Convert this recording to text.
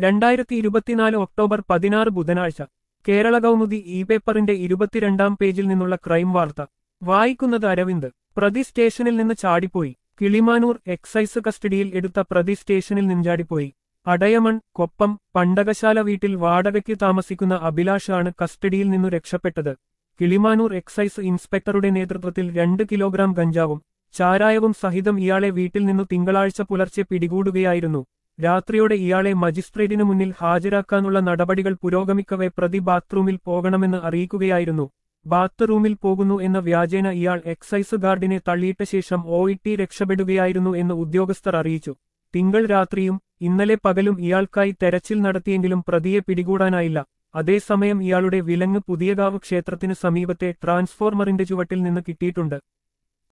രണ്ടായിരത്തി ഇരുപത്തിനാല് ഒക്ടോബർ പതിനാറ് ബുധനാഴ്ച കേരള കൗമുദി ഇ പേപ്പറിന്റെ ഇരുപത്തിരണ്ടാം പേജിൽ നിന്നുള്ള ക്രൈം വാർത്ത വായിക്കുന്നത് അരവിന്ദ് പ്രതി സ്റ്റേഷനിൽ നിന്ന് ചാടിപ്പോയി കിളിമാനൂർ എക്സൈസ് കസ്റ്റഡിയിൽ എടുത്ത പ്രതി സ്റ്റേഷനിൽ നിന്ന് ചാടിപ്പോയി അടയമൺ കൊപ്പം പണ്ടകശാല വീട്ടിൽ വാടകയ്ക്ക് താമസിക്കുന്ന അഭിലാഷാണ് കസ്റ്റഡിയിൽ നിന്നു രക്ഷപ്പെട്ടത് കിളിമാനൂർ എക്സൈസ് ഇൻസ്പെക്ടറുടെ നേതൃത്വത്തിൽ രണ്ട് കിലോഗ്രാം ഗഞ്ചാവും ചാരായവും സഹിതം ഇയാളെ വീട്ടിൽ നിന്നു തിങ്കളാഴ്ച പുലർച്ചെ പിടികൂടുകയായിരുന്നു രാത്രിയോടെ ഇയാളെ മജിസ്ട്രേറ്റിനു മുന്നിൽ ഹാജരാക്കാനുള്ള നടപടികൾ പുരോഗമിക്കവെ പ്രതി ബാത്റൂമിൽ പോകണമെന്ന് അറിയിക്കുകയായിരുന്നു ബാത്റൂമിൽ പോകുന്നു എന്ന വ്യാജേന ഇയാൾ എക്സൈസ് ഗാർഡിനെ തള്ളിയിട്ട ശേഷം ഒഇടി രക്ഷപ്പെടുകയായിരുന്നു എന്ന് ഉദ്യോഗസ്ഥർ അറിയിച്ചു തിങ്കൾ രാത്രിയും ഇന്നലെ പകലും ഇയാൾക്കായി തെരച്ചിൽ നടത്തിയെങ്കിലും പ്രതിയെ പിടികൂടാനായില്ല അതേസമയം ഇയാളുടെ വിലങ്ങ് പുതിയകാവ് ക്ഷേത്രത്തിനു സമീപത്തെ ട്രാൻസ്ഫോർമറിന്റെ ചുവട്ടിൽ നിന്ന് കിട്ടിയിട്ടുണ്ട്